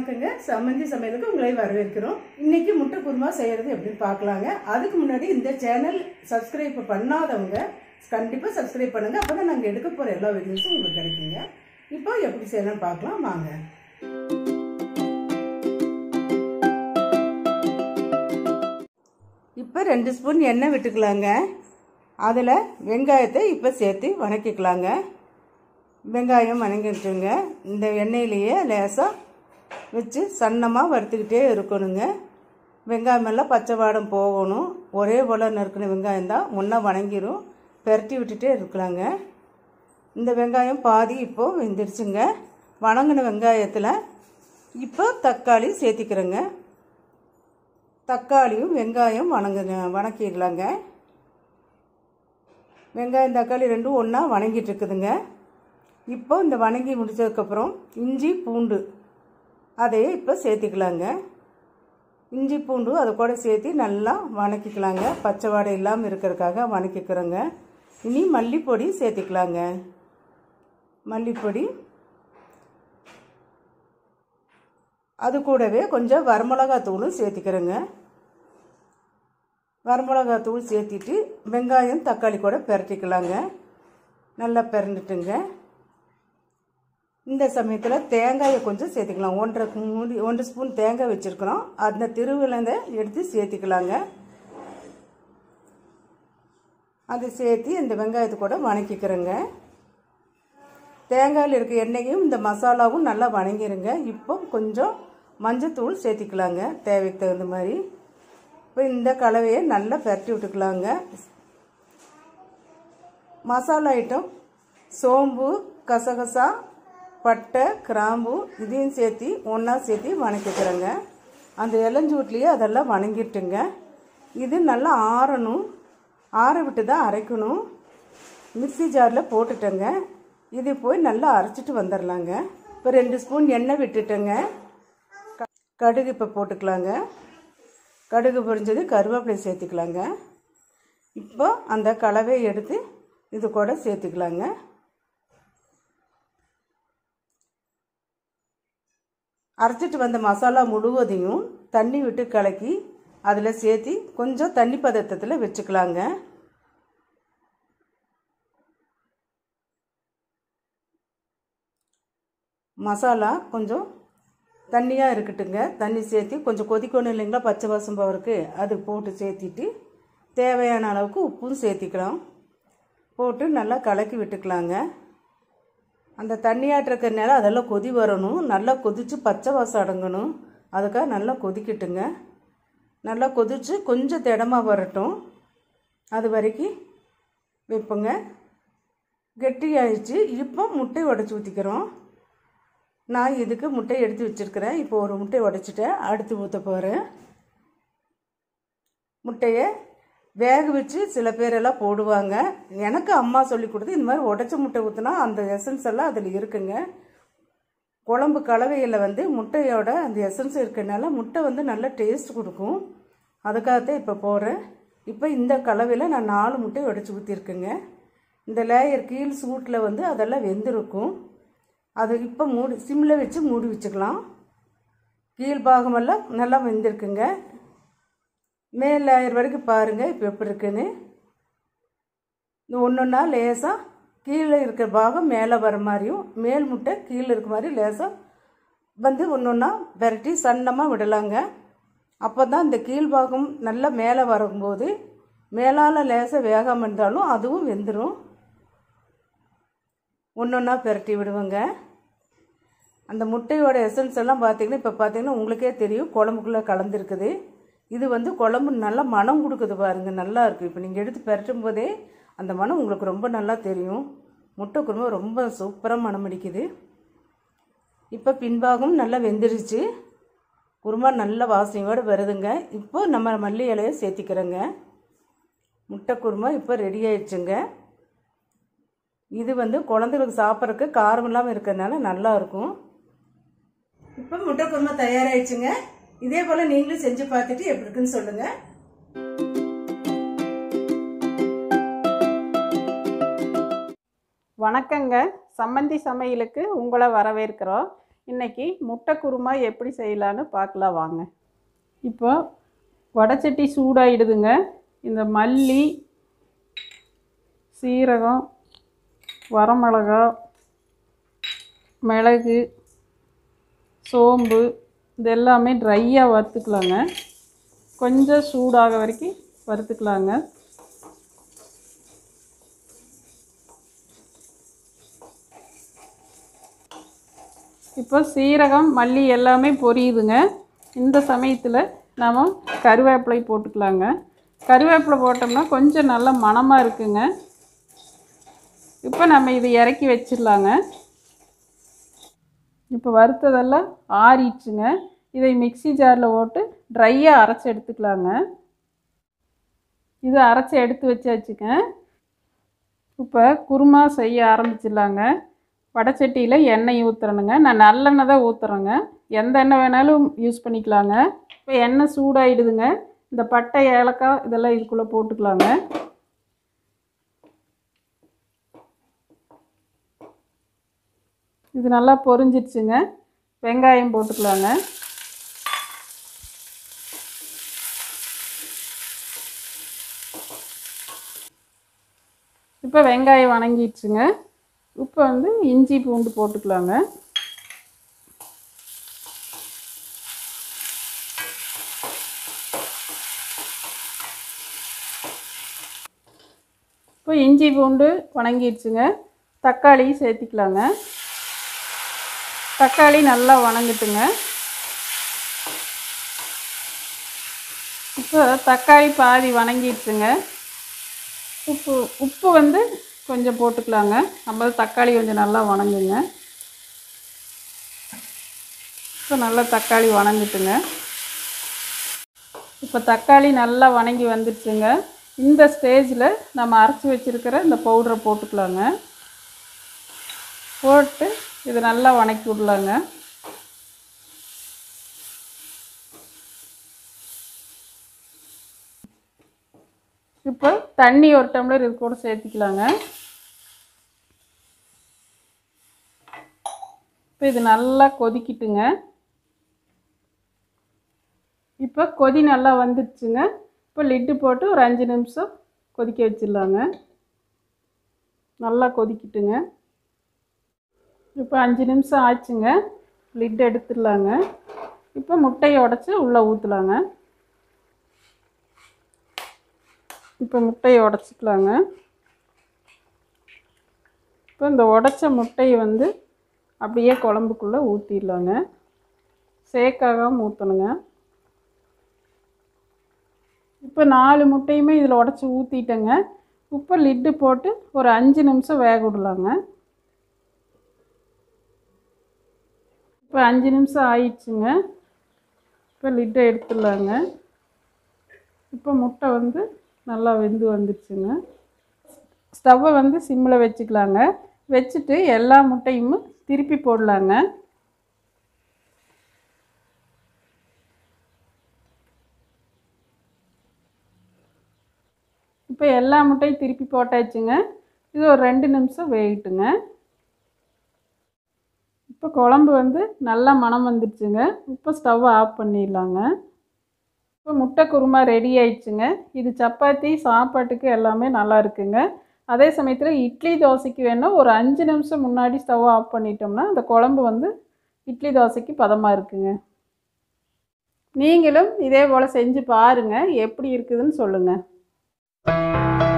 வணக்கங்க சம்மந்தி சமையலுக்கு உங்களை வரவேற்கிறோம் இன்னைக்கு முட்டை குருமா செய்யறது எப்படின்னு பார்க்கலாங்க அதுக்கு முன்னாடி இந்த சேனல் சப்ஸ்கிரைப் பண்ணாதவங்க கண்டிப்பாக சப்ஸ்கிரைப் பண்ணுங்க அப்போ தான் நாங்கள் எடுக்க போகிற எல்லா வீடியோஸும் உங்களுக்கு கிடைக்குங்க இப்போ எப்படி செய்யலாம்னு பார்க்கலாம் வாங்க இப்போ ரெண்டு ஸ்பூன் எண்ணெய் விட்டுக்கலாங்க அதில் வெங்காயத்தை இப்போ சேர்த்து வதக்கிக்கலாங்க வெங்காயம் வதங்கிட்டுங்க இந்த எண்ணெயிலேயே லேசாக வச்சு சன்னமாக வறுத்துக்கிட்டே இருக்கணுங்க வெங்காயமெல்லாம் பச்சை வாடம் போகணும் ஒரே போல் நறுக்கின வெங்காயம் தான் முன்னே வணங்கிரும் பெரட்டி விட்டுட்டே இருக்கலாங்க இந்த வெங்காயம் பாதி இப்போது வெந்துருச்சுங்க வணங்கின வெங்காயத்தில் இப்போ தக்காளி சேர்த்திக்கிறேங்க தக்காளியும் வெங்காயம் வணங்குங்க வணக்கிடலாங்க வெங்காயம் தக்காளி ரெண்டும் ஒன்றா வணங்கிட்டு இருக்குதுங்க இப்போ இந்த வணங்கி முடிச்சதுக்கப்புறம் இஞ்சி பூண்டு அதையே இப்போ சேர்த்திக்கலாங்க இஞ்சி பூண்டு அதை கூட சேர்த்து நல்லா வணக்கிக்கலாங்க பச்சை வாடை இல்லாமல் இருக்கிறதுக்காக வணக்கிக்கிறோங்க இனி மல்லிப்பொடி சேர்த்திக்கலாங்க மல்லிப்பொடி அது கூடவே கொஞ்சம் வரமிளகாத்தூளும் சேர்த்திக்கிறேங்க வரமிளகாத்தூள் சேர்த்திட்டு வெங்காயம் தக்காளி கூட பெரட்டிக்கலாங்க நல்லா பிறண்டுட்டுங்க இந்த சமயத்தில் தேங்காயை கொஞ்சம் சேர்த்துக்கலாம் ஒன்றரை மூடி ஒன்றரை ஸ்பூன் தேங்காய் வச்சுருக்குறோம் அந்த திருவிழந்த எடுத்து சேர்த்துக்கலாங்க அதை சேர்த்து இந்த வெங்காயத்தை கூட வணக்கிக்கிறேங்க தேங்காயில் இருக்க எண்ணெயும் இந்த மசாலாவும் நல்லா வணங்கிருங்க இப்போ கொஞ்சம் மஞ்சத்தூள் சேர்த்திக்கலாங்க தேவைக்கு தகுந்த மாதிரி இப்போ இந்த கலவையை நல்லா பரட்டி விட்டுக்கலாங்க மசாலா ஐட்டம் சோம்பு கசகசா பட்டை கிராம்பு இதையும் சேர்த்து ஒன்றா சேர்த்து வணக்கிக்கிறேங்க அந்த இளஞ்சூட்லேயே அதெல்லாம் வணங்கிட்டுங்க இது நல்லா ஆறணும் ஆற விட்டு தான் அரைக்கணும் மிக்சி ஜாரில் போட்டுட்டேங்க இது போய் நல்லா அரைச்சிட்டு வந்துடலாங்க இப்போ ரெண்டு ஸ்பூன் எண்ணெய் விட்டுட்டேங்க கடுகு இப்போ போட்டுக்கலாங்க கடுகு பொரிஞ்சது கருவேப்பிலை சேர்த்துக்கலாங்க இப்போ அந்த கலவையை எடுத்து இது கூட சேர்த்துக்கலாங்க அரைச்சிட்டு வந்த மசாலா முழுவதையும் தண்ணி விட்டு கலக்கி அதில் சேர்த்து கொஞ்சம் தண்ணி பதத்தத்தில் வச்சுக்கலாங்க மசாலா கொஞ்சம் தண்ணியாக இருக்கட்டுங்க தண்ணி சேர்த்து கொஞ்சம் கொதிக்கணும் இல்லைங்களா பச்சை வாசம் போகிறதுக்கு அது போட்டு சேர்த்திட்டு தேவையான அளவுக்கு உப்பும் சேர்த்திக்கலாம் போட்டு நல்லா கலக்கி விட்டுக்கலாங்க அந்த தண்ணியாட்டு இருக்கிறனால அதெல்லாம் கொதி வரணும் நல்லா கொதித்து பச்சை வாசம் அடங்கணும் அதுக்காக நல்லா கொதிக்கட்டுங்க நல்லா கொதித்து கொஞ்சம் திடமாக வரட்டும் அது வரைக்கும் வைப்போங்க கெட்டி ஆயிடுச்சு இப்போ முட்டை உடச்சி ஊற்றிக்கிறோம் நான் இதுக்கு முட்டை எடுத்து வச்சுருக்கிறேன் இப்போ ஒரு முட்டை உடச்சிட்டேன் அடுத்து ஊற்ற போகிறேன் முட்டையை வேக வச்சு சில பேரெல்லாம் போடுவாங்க எனக்கு அம்மா சொல்லி கொடுத்து இந்த மாதிரி உடச்ச முட்டை ஊற்றினா அந்த எசன்ஸ் எல்லாம் அதில் இருக்குங்க குழம்பு கலவையில் வந்து முட்டையோட அந்த எசன்ஸ் இருக்கிறனால முட்டை வந்து நல்ல டேஸ்ட் கொடுக்கும் அதுக்காகத்தான் இப்போ போடுறேன் இப்போ இந்த கலவையில் நான் நாலு முட்டை உடச்சி ஊற்றிருக்கேங்க இந்த லேயர் கீழ் சூட்டில் வந்து அதெல்லாம் வெந்திருக்கும் அது இப்போ மூடி சிம்மில் வச்சு மூடி வச்சுக்கலாம் கீழ் பாகமெல்லாம் நல்லா வெந்திருக்குங்க மேல் லேயர் வரைக்கும் பாருங்கள் இப்போ எப்படி இருக்குன்னு இந்த ஒன்று ஒன்றா லேசாக கீழே இருக்கிற பாகம் மேலே வர மாதிரியும் மேல் முட்டை கீழே இருக்க மாதிரி லேசாக வந்து ஒன்று ஒன்றா விரட்டி சன்னமாக விடலாங்க அப்போ தான் இந்த கீழ்பாகம் நல்லா மேலே வரும்போது மேலால் லேசாக வேகாமல் இருந்தாலும் அதுவும் வெந்துடும் ஒன்று ஒன்றா பெரட்டி விடுவேங்க அந்த முட்டையோட எசன்ஸ் எல்லாம் பார்த்தீங்கன்னா இப்போ பார்த்தீங்கன்னா உங்களுக்கே தெரியும் குழம்புக்குள்ளே கலந்துருக்குது இது வந்து குழம்பு நல்லா மனம் கொடுக்குது பாருங்கள் நல்லா இருக்குது இப்போ நீங்கள் எடுத்து பெரட்டும் போதே அந்த மனம் உங்களுக்கு ரொம்ப நல்லா தெரியும் முட்டை குருமா ரொம்ப சூப்பராக மனம் அடிக்குது இப்போ பின்பாகம் நல்லா வெந்துருச்சு குருமா நல்ல வாசனையோடு வருதுங்க இப்போ நம்ம மல்லி இலையை சேர்த்திக்கிறோங்க முட்டை குருமா இப்போ ரெடி ஆயிடுச்சுங்க இது வந்து குழந்தைகளுக்கு சாப்பிட்றதுக்கு காரம் இல்லாமல் இருக்கிறதுனால நல்லா இருக்கும் இப்போ முட்டை குருமா தயாராகிடுச்சுங்க இதே போல் நீங்களும் செஞ்சு பார்த்துட்டு எப்படி இருக்குன்னு சொல்லுங்கள் வணக்கங்க சம்மந்தி சமையலுக்கு உங்களை வரவேற்கிறோம் இன்றைக்கி முட்டை குருமா எப்படி செய்யலான்னு பார்க்கலாம் வாங்க இப்போ வடைச்சட்டி சூடாயிடுதுங்க இந்த மல்லி சீரகம் வரமிளகா மிளகு சோம்பு இது எல்லாமே ட்ரையாக வறுத்துக்கலாங்க கொஞ்சம் சூடாக வரைக்கும் வறுத்துக்கலாங்க இப்போ சீரகம் மல்லி எல்லாமே பொரியுதுங்க இந்த சமயத்தில் நாம் கருவேப்பிலை போட்டுக்கலாங்க கருவேப்பிலை போட்டோம்னா கொஞ்சம் நல்ல மணமாக இருக்குங்க இப்போ நம்ம இதை இறக்கி வச்சிடலாங்க இப்போ வறுத்ததெல்லாம் ஆறிடுச்சுங்க இதை மிக்ஸி ஜாரில் போட்டு ட்ரையாக அரைச்சி எடுத்துக்கலாங்க இது அரைச்சி எடுத்து வச்சாச்சுங்க இப்போ குருமா செய்ய ஆரம்பிச்சிடலாங்க வடைச்சட்டியில் எண்ணெய் ஊற்றுறணுங்க நான் நல்லெண்ணெய் தான் ஊற்றுறேங்க எந்த எண்ணெய் வேணாலும் யூஸ் பண்ணிக்கலாங்க இப்போ எண்ணெய் சூடாயிடுதுங்க இந்த பட்டை ஏலக்காய் இதெல்லாம் இதுக்குள்ளே போட்டுக்கலாங்க இது நல்லா பொரிஞ்சிடுச்சுங்க வெங்காயம் போட்டுக்கலாங்க இப்போ வெங்காயம் வணங்கிடுச்சுங்க இப்போ வந்து இஞ்சி பூண்டு போட்டுக்கலாங்க இப்போ இஞ்சி பூண்டு வணங்கிடுச்சுங்க தக்காளி சேர்த்திக்கலாங்க தக்காளி நல்லா வணங்கட்டுங்க இப்போ தக்காளி பாதி வணங்கிடுச்சுங்க உப்பு உப்பு வந்து கொஞ்சம் போட்டுக்கலாங்க நம்ம தக்காளி கொஞ்சம் நல்லா வணங்குங்க இப்போ நல்லா தக்காளி வணங்கட்டுங்க இப்போ தக்காளி நல்லா வணங்கி வந்துடுச்சுங்க இந்த ஸ்டேஜில் நம்ம அரைச்சி வச்சுருக்கிற இந்த பவுடரை போட்டுக்கலாங்க போட்டு இது நல்லா வணக்கி விடலாங்க இப்போ தண்ணி ஒரு டம்ளர் இது கூட சேர்த்திக்கலாங்க இப்போ இது நல்லா கொதிக்கிட்டுங்க இப்போ கொதி நல்லா வந்துடுச்சுங்க இப்போ லிட்டு போட்டு ஒரு அஞ்சு நிமிஷம் கொதிக்க வச்சிடலாங்க நல்லா கொதிக்கிட்டுங்க இப்போ அஞ்சு நிமிஷம் ஆச்சுங்க லிட் எடுத்துடலாங்க இப்போ முட்டையை உடச்சி உள்ளே ஊற்றலாங்க இப்போ முட்டையை உடச்சிக்கலாங்க இப்போ இந்த உடச்ச முட்டையை வந்து அப்படியே குழம்புக்குள்ளே ஊற்றிடலாங்க சேக்காகாமல் ஊற்றணுங்க இப்போ நாலு முட்டையுமே இதில் உடச்சி ஊற்றிட்டேங்க இப்போ லிட்டு போட்டு ஒரு அஞ்சு நிமிஷம் வேக விடலாங்க இப்போ அஞ்சு நிமிஷம் ஆயிடுச்சுங்க இப்போ லிட்டை எடுத்துடலாங்க இப்போ முட்டை வந்து நல்லா வெந்து வந்துடுச்சுங்க ஸ்டவ்வை வந்து சிம்மில் வச்சுக்கலாங்க வச்சுட்டு எல்லா முட்டையும் திருப்பி போடலாங்க இப்போ எல்லா முட்டையும் திருப்பி போட்டாச்சுங்க இது ஒரு ரெண்டு நிமிஷம் வேகட்டுங்க இப்போ குழம்பு வந்து நல்லா மணம் வந்துடுச்சுங்க இப்போ ஸ்டவ்வை ஆஃப் பண்ணிடலாங்க இப்போ முட்டை குருமா ரெடி ஆயிடுச்சுங்க இது சப்பாத்தி சாப்பாட்டுக்கு எல்லாமே நல்லா இருக்குங்க அதே சமயத்தில் இட்லி தோசைக்கு வேணால் ஒரு அஞ்சு நிமிஷம் முன்னாடி ஸ்டவ் ஆஃப் பண்ணிட்டோம்னா அந்த குழம்பு வந்து இட்லி தோசைக்கு பதமாக இருக்குங்க நீங்களும் இதே போல் செஞ்சு பாருங்கள் எப்படி இருக்குதுன்னு சொல்லுங்கள்